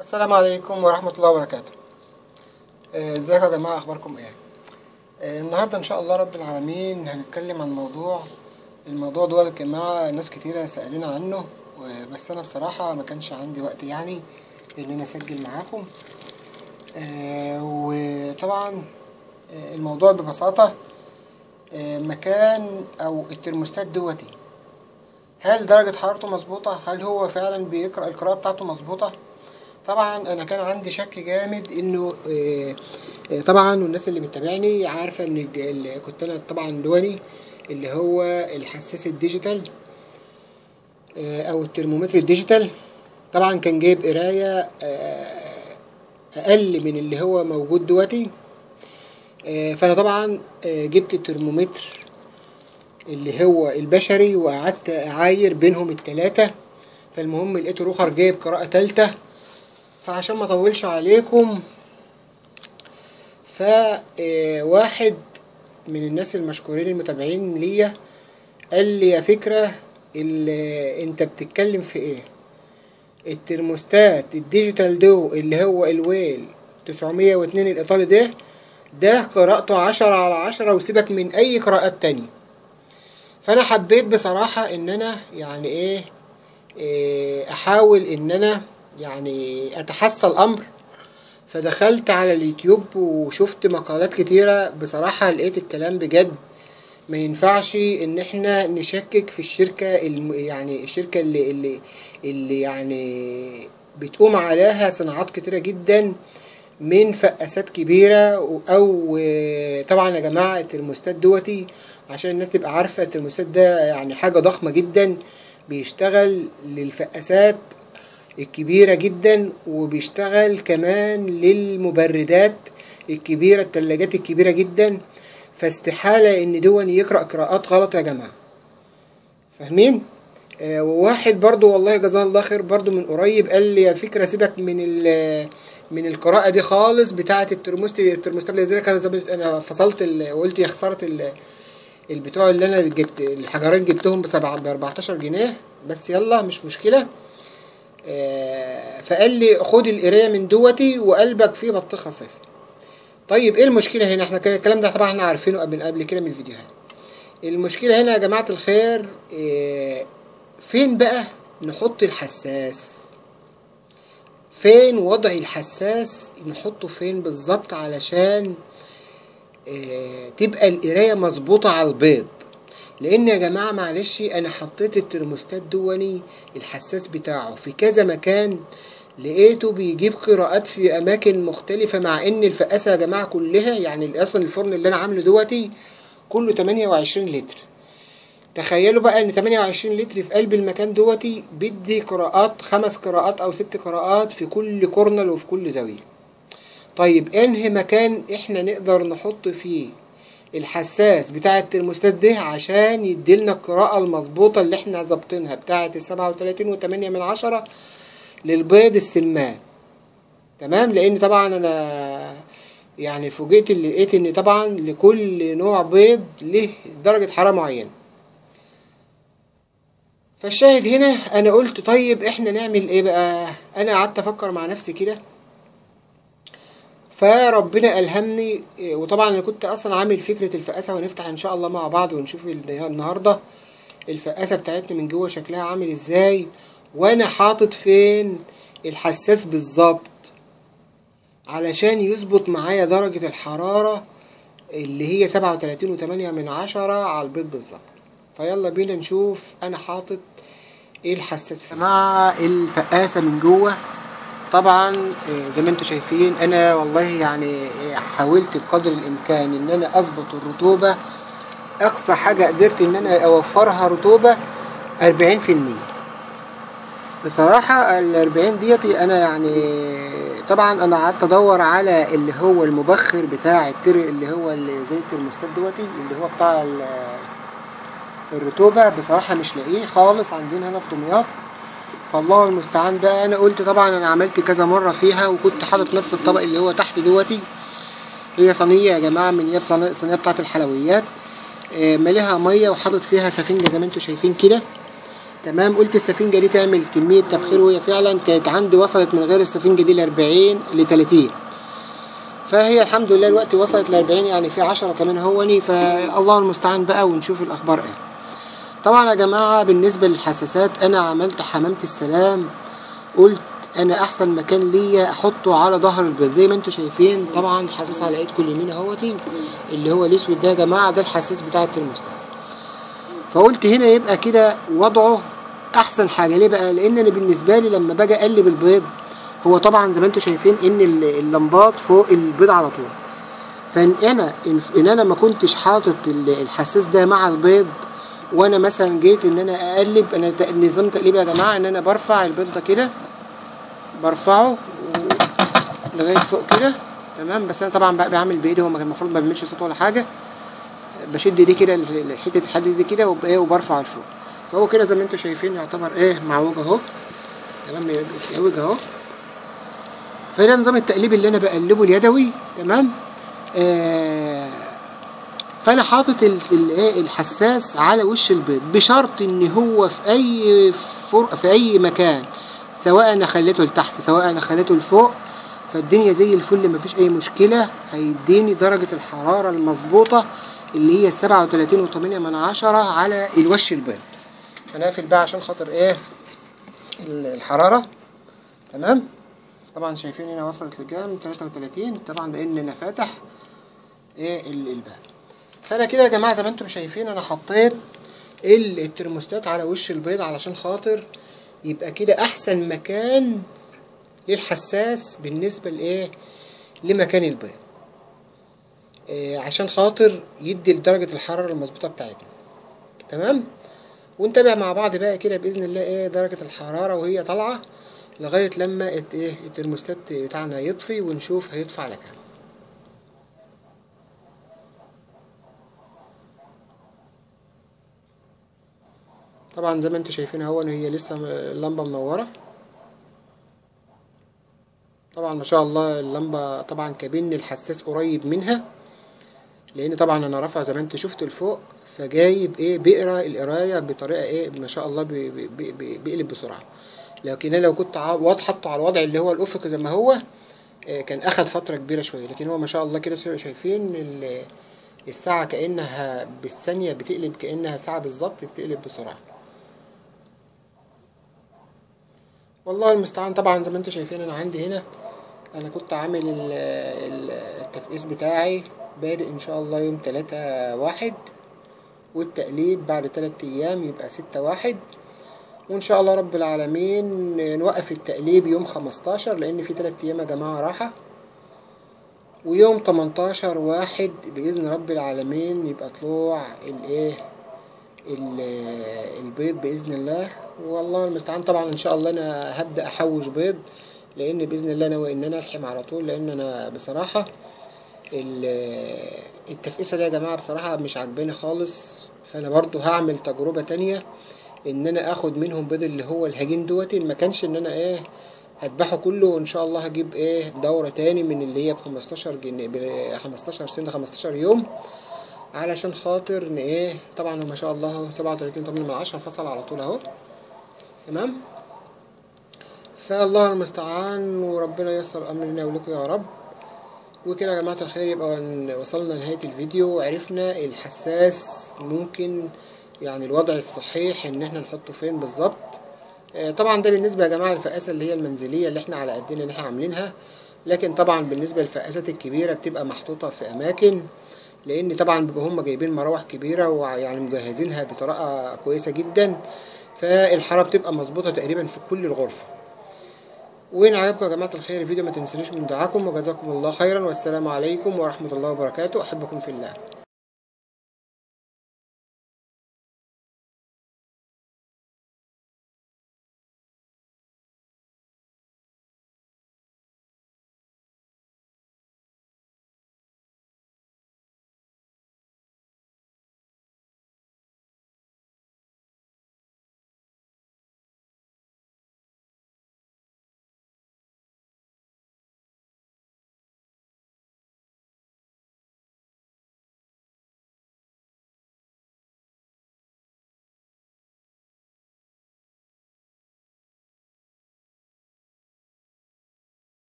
السلام عليكم ورحمة الله وبركاته آه، ازيكم يا جماعة اخباركم ايه آه، النهاردة ان شاء الله رب العالمين هنتكلم عن موضوع الموضوع ده يا جماعة ناس كتيرة سألونا عنه و- بس انا بصراحة ما كانش عندي وقت يعني ان انا اسجل معاكم آه، وطبعا آه، الموضوع ببساطة آه، مكان او الترموستات دوتي هل درجة حرارته مظبوطة هل هو فعلا بيقرأ القراءة بتاعته مظبوطة طبعا انا كان عندي شك جامد انه آه، آه، طبعا والناس اللي متابعني عارفه ان الج- ال- كنت انا طبعا دواني اللي هو الحساس الديجيتال آه، او الترمومتر الديجيتال طبعا كان جايب قرايه آه، اقل من اللي هو موجود دلوقتي آه، فانا طبعا آه، جبت الترمومتر اللي هو البشري وقعدت اعاير بينهم التلاتة فالمهم لقيت روخر جايب قراءة فعشان ما اطولش عليكم فواحد من الناس المشكورين المتابعين ليا قال لي يا فكرة ال- انت بتتكلم في ايه الترموستات الديجيتال دو اللي هو الويل 902 الايطالي ده ده قراءته عشرة على عشرة وسيبك من اي قراءات تانية فانا حبيت بصراحة ان انا يعني ايه, إيه احاول ان انا يعني اتحسى الامر فدخلت على اليوتيوب وشفت مقالات كتيرة بصراحة لقيت الكلام بجد ما ينفعش ان احنا نشكك في الشركة الم يعني الشركة اللي اللي اللي يعني بتقوم عليها صناعات كتيرة جدا من فقاسات كبيرة و- او آه، طبعا يا جماعة الترموستات دوتي عشان الناس تبقى عارفة الترموستات ده يعني حاجة ضخمة جدا بيشتغل للفقاسات الكبيرة جدا وبيشتغل كمان للمبردات الكبيرة التلاجات الكبيرة جدا فاستحالة ان دون يقرأ قراءات غلط يا جماعة فاهمين؟ آه وواحد برضو والله جزاه الله خير برضو من قريب قال لي يا فكرة سيبك من ال من القراءة دي خالص بتاعة الترموست الترموستات اللي زي كده انا انا فصلت ال- وقلت يا خسارة ال- البتوع اللي انا جبت الحجرين جبتهم بسبعة ب 14 جنيه بس يلا مش مشكلة آه، فقال لي خد القرايه من دوتي وقلبك فيه بطيخه صفر طيب ايه المشكله هنا احنا كده- الكلام ده طبعا احنا عارفينه قبل قبل كده من الفيديوهات المشكله هنا يا جماعه الخير آه، فين بقى نحط الحساس فين وضع الحساس نحطه فين بالظبط علشان آه، تبقى القرايه مظبوطه على البيض لان يا جماعه معلش انا حطيت الترموستات دواني الحساس بتاعه في كذا مكان لقيته بيجيب قراءات في اماكن مختلفه مع ان الفقاسه يا جماعه كلها يعني اصلا الفرن اللي انا عامله دوتي كله 28 لتر تخيلوا بقى ان 28 لتر في قلب المكان دوتي بدي قراءات خمس قراءات او ست قراءات في كل كورنر وفي كل زاويه طيب انهي مكان احنا نقدر نحط فيه الحساس بتاع الترموستات ده عشان يديلنا القراءة المظبوطة اللي احنا ظابطينها بتاعة السبعة وتلاتين وتمانية من عشرة للبيض السمان تمام لان طبعا انا يعني فوجئت اللي لقيت ان طبعا لكل نوع بيض له درجة حرارة معينة فالشاهد هنا انا قلت طيب احنا نعمل ايه بقى انا قعدت افكر مع نفسي كده فربنا ألهمني إيه، وطبعا أنا كنت أصلا عامل فكرة الفقاسة وهنفتح إن شاء الله مع بعض ونشوف النها- النهاردة الفقاسة بتاعتنا من جوه شكلها عامل إزاي وأنا حاطط فين الحساس بالظبط علشان يظبط معايا درجة الحرارة اللي هي سبعة وتلاتين وتمانية من عشرة على البيض بالظبط فيلا بينا نشوف أنا حاطط إيه الحساس فيه. مع الفقاسة من جوه طبعا آه، زي ما انتم شايفين انا والله يعني آه، حاولت بقدر الامكان ان انا اظبط الرطوبه اقصى حاجه قدرت ان انا اوفرها رطوبه 40% بصراحه ال 40 ديتي انا يعني طبعا انا قعدت ادور على اللي هو المبخر بتاع التر اللي هو اللي زي الترموستات دوتي اللي هو بتاع ال- الرطوبه بصراحه مش لاقيه خالص عندنا هنا في دمياط فالله المستعان بقى انا قلت طبعا انا عملت كذا مره فيها وكنت حاطط نفس الطبق اللي هو تحت دوتي هي صينيه يا جماعه من يد صينيه الصينية بتاعه الحلويات آه، مليها ميه وحاطط فيها سفنجه زي ما انتم شايفين كده تمام قلت السفنجة دي تعمل كمية تبخير وهي فعلا كانت عندي وصلت من غير السفنجة دي ل 40 ل 30 فهي الحمد لله الوقت وصلت ل 40 يعني في 10 كمان هوني فالله المستعان بقى ونشوف الأخبار ايه طبعا يا جماعة بالنسبة للحساسات أنا عملت حمامة السلام قلت أنا أحسن مكان ليا أحطه على ظهر البيض زي ما انتم شايفين طبعا حساس على إيدكم اليمين اهوتي اللي هو الأسود ده يا جماعة ده الحساس بتاع الترموستات فقلت هنا يبقى كده وضعه أحسن حاجة ليه بقى؟ لأن أنا بالنسبة لي لما باجي أقلب البيض هو طبعا زي ما انتم شايفين إن اللمبات فوق البيض على طول فإن أنا إن أنا ما كنتش حاطط الحساس ده مع البيض وانا مثلا جيت ان انا اقلب انا نظام تقليب يا جماعه ان انا برفع البيض ده كده برفعه لغايه فوق كده تمام بس انا طبعا بعمل بايدي هو المفروض ما بيعملش صوت ولا حاجه بشد دي كده حته الحديد دي كده وبرفع لفوق فهو كده زي ما انتم شايفين يعتبر ايه معوج اهو تمام متعوج اهو فده نظام التقليب اللي انا بقلبه اليدوي تمام آه فانا حاطط الحساس على وش البيض بشرط ان هو في اي فر... في اي مكان سواء انا خليته لتحت سواء انا خليته لفوق فالدنيا زي الفل مفيش اي مشكله هيديني درجه الحراره المظبوطه اللي هي سبعة وتلاتين وتمانية من عشرة على الوش البيض انا هقفل بقى عشان خاطر ايه الحراره تمام طبعا شايفين هنا وصلت لكام تلاتة وتلاتين طبعا لان انا فاتح ايه الباب فانا كده يا جماعه زي ما انتم شايفين انا حطيت الترموستات على وش البيض علشان خاطر يبقى كده احسن مكان للحساس بالنسبه لايه لمكان البيض إيه عشان خاطر يدي درجه الحراره المظبوطه بتاعتنا تمام ونتابع مع بعض بقى كده باذن الله ايه درجه الحراره وهي طالعه لغايه لما ايه الترموستات بتاعنا يطفي ونشوف هيطفي على كام طبعا زي ما انتم شايفين اهو هي لسه اللمبه منوره طبعا ما شاء الله اللمبه طبعا كابن الحساس قريب منها لان طبعا انا رافع زي ما انتم شفتوا لفوق فجايب ايه بيقرا القرايه بطريقه ايه ما شاء الله بي بي بي بيقلب بسرعه لكن انا لو كنت حاطه على الوضع اللي هو الافق زي ما هو كان اخد فتره كبيره شويه لكن هو ما شاء الله كده شايفين الساعه كانها بالثانيه بتقلب كانها ساعه بالظبط بتقلب بسرعه والله المستعان طبعا زي ما انتم شايفين انا عندي هنا انا كنت عامل التفقيس بتاعي بادئ ان شاء الله يوم تلاتة واحد والتقليب بعد تلات ايام يبقى ستة واحد وان شاء الله رب العالمين نوقف التقليب يوم خمستاشر لان في تلات ايام يا جماعة راحة ويوم تمنتاشر واحد بإذن رب العالمين يبقى طلوع الايه البيض بإذن الله والله المستعان طبعا ان شاء الله انا هبدأ احوش بيض لان بإذن الله ناوي ان انا الحم على طول لان انا بصراحة التفقيسة دي يا جماعة بصراحة مش عاجباني خالص فانا برضو هعمل تجربة تانية ان انا اخد منهم بيض اللي هو الهجين دوتي ما كانش ان انا ايه هذبحه كله وان شاء الله هجيب ايه دورة تاني من اللي هي بخمستاشر جنيه بخمستاشر سنة خمستاشر يوم علشان خاطر ان ايه طبعا ما شاء الله سبعة وتلاتين تمانية من عشرة فصل على طول اهو تمام فالله المستعان وربنا ييسر امرنا ولكم يا رب وكده يا جماعة الخير يبقى وصلنا لنهاية الفيديو وعرفنا الحساس ممكن يعني الوضع الصحيح ان احنا نحطه فين بالظبط طبعا ده بالنسبة يا جماعة للفقاسة اللي هي المنزلية اللي احنا على قدنا اللي احنا عاملينها لكن طبعا بالنسبة للفقاسات الكبيرة بتبقى محطوطة في اماكن لان طبعا بيبقوا هم جايبين مراوح كبيرة ويعني مجهزينها بطريقة كويسة جدا فالحرارة بتبقى مظبوطة تقريبا في كل الغرفة وإن عجبكم يا جماعة الخير الفيديو ما تنسونيش من دعاكم وجزاكم الله خيرا والسلام عليكم ورحمة الله وبركاته أحبكم في الله